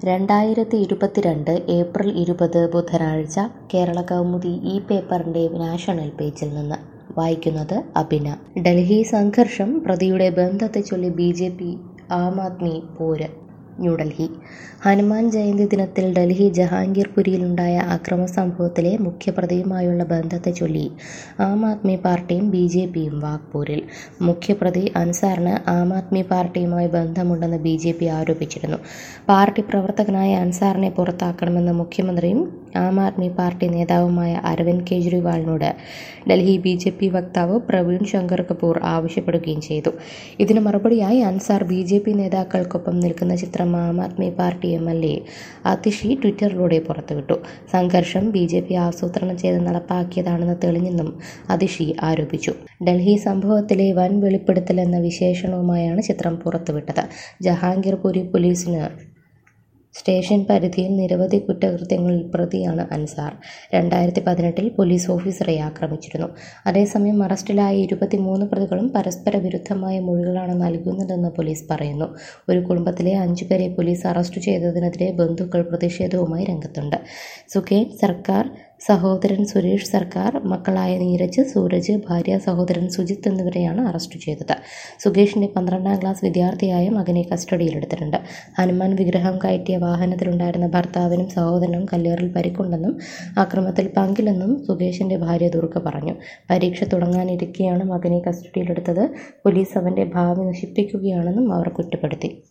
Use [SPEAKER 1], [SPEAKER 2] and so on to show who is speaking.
[SPEAKER 1] രണ്ടായിരത്തി ഇരുപത്തിരണ്ട് ഏപ്രിൽ ഇരുപത് ബുധനാഴ്ച കേരള കൗമുദി ഈ പേപ്പറിൻ്റെ നാഷണൽ പേജിൽ നിന്ന് വായിക്കുന്നത് അഭിന ഡൽഹി സംഘർഷം പ്രതിയുടെ ബന്ധത്തെ ചൊല്ലി ബി ജെ പി ആം ആദ്മി പോര് ന്യൂഡൽഹി ഹനുമാൻ ജയന്തി ദിനത്തിൽ ഡൽഹി ജഹാംഗീർപുരിയിലുണ്ടായ അക്രമ സംഭവത്തിലെ മുഖ്യപ്രതിയുമായുള്ള ബന്ധത്തെ ചൊല്ലി ആം ആദ്മി പാർട്ടിയും ബി ജെ പിയും വാഗ്പൂരിൽ മുഖ്യപ്രതി അൻസാറിന് ആം ആദ്മി പാർട്ടിയുമായി ബന്ധമുണ്ടെന്ന് ബി ജെ പി ആരോപിച്ചിരുന്നു പാർട്ടി പ്രവർത്തകനായ അൻസാറിനെ പുറത്താക്കണമെന്ന് മുഖ്യമന്ത്രിയും ആം ആദ്മി പാർട്ടി നേതാവുമായ അരവിന്ദ് കെജ്രിവാളിനോട് ഡൽഹി ബി ജെ പി വക്താവ് പ്രവീൺ ശങ്കർ കപൂർ ആവശ്യപ്പെടുകയും ചെയ്തു ഇതിന് മറുപടിയായി അൻസാർ ബി ജെ പി നേതാക്കൾക്കൊപ്പം നിൽക്കുന്ന ചിത്രം Aam Aadmi party M L A Atishi ട്വിറ്ററിലൂടെ പുറത്തുവിട്ടു സംഘർഷം ബി ജെ പി ആസൂത്രണം ചെയ്ത് നടപ്പാക്കിയതാണെന്ന് തെളിഞ്ഞെന്നും അതിഷി ആരോപിച്ചു ഡൽഹി സംഭവത്തിലെ വൻ വെളിപ്പെടുത്തൽ എന്ന വിശേഷണവുമായാണ് ചിത്രം പുറത്തുവിട്ടത് ജഹാംഗീർപുരി പോലീസിന് സ്റ്റേഷൻ പരിധിയിൽ നിരവധി കുറ്റകൃത്യങ്ങളിൽ പ്രതിയാണ് അൻസാർ രണ്ടായിരത്തി പതിനെട്ടിൽ പോലീസ് ഓഫീസറെ ആക്രമിച്ചിരുന്നു അതേസമയം അറസ്റ്റിലായ ഇരുപത്തിമൂന്ന് പ്രതികളും പരസ്പര വിരുദ്ധമായ മൊഴികളാണ് നൽകുന്നതെന്ന് പോലീസ് പറയുന്നു ഒരു കുടുംബത്തിലെ അഞ്ചുപേരെ പോലീസ് അറസ്റ്റ് ചെയ്തതിനെതിരെ ബന്ധുക്കൾ പ്രതിഷേധവുമായി രംഗത്തുണ്ട് സുഖേൻ സർക്കാർ സഹോദരൻ സുരേഷ് സർക്കാർ മക്കളായ നീരജ് സൂരജ് ഭാര്യ സഹോദരൻ സുജിത്ത് എന്നിവരെയാണ് അറസ്റ്റ് ചെയ്തത് സുകേഷിന്റെ പന്ത്രണ്ടാം ക്ലാസ് വിദ്യാർത്ഥിയായ മകനെ കസ്റ്റഡിയിലെടുത്തിട്ടുണ്ട് ഹനുമാൻ വിഗ്രഹം കയറ്റിയ വാഹനത്തിലുണ്ടായിരുന്ന ഭർത്താവിനും സഹോദരനും കല്ലേറിൽ പരിക്കുണ്ടെന്നും അക്രമത്തിൽ പങ്കില്ലെന്നും സുകേഷിന്റെ ഭാര്യ ദുർഗ പറഞ്ഞു പരീക്ഷ തുടങ്ങാനിരിക്കെയാണ് മകനെ കസ്റ്റഡിയിലെടുത്തത് പോലീസ് അവന്റെ ഭാവി നശിപ്പിക്കുകയാണെന്നും അവർ കുറ്റപ്പെടുത്തി